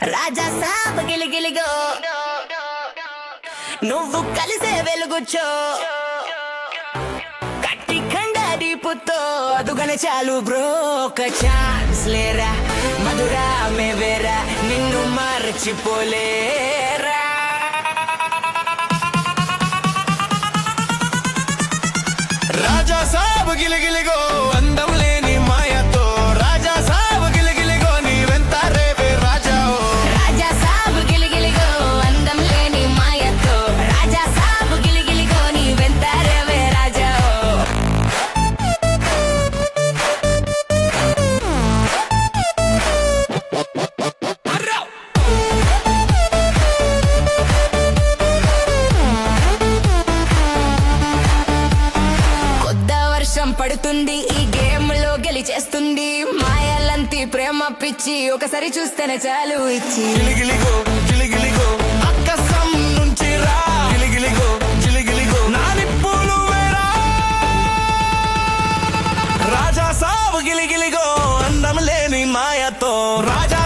రాజా సాబ్ గిలిగిలిగో నువ్వు కలిసే వెలుగుచ్చో కట్టి కండ దీపుతో అదుగన చాలు బ్రో ఒక ఛాన్స్ లేరా మధురా మే వేరా నిన్ను మర్చిపోలేరా రాజా సాబ్ గిలిగిలిగో అందం లేని మాయతో రాజా సాబ్ గిలిగిలిగో నీ వెంత రేవే రాజా ఓ. రాజా సాబ్ గిలిగిలిగో అందం లేని మాయతో రాజా సాబ్ గిలిగిలిగో నీ వెంటారేవే రాజా ఓ. కొత్త వర్షం పడుతుంది ఈ గేమ్ లో గెలిచేస్తుంది మాయలంతి ప్రేమ పిచ్చి ఒకసారి చూస్తేనే చాలు ఇచ్చి గిలిగిలిగో గిలిగిలిగో అక్కసం నుంచి రా గిలిగిలిగో గిలిగిలిగో నా నిప్పులు వేరా రాజా సాబ్ గిలిగిలిగో అందం లేని మాయతో రాజా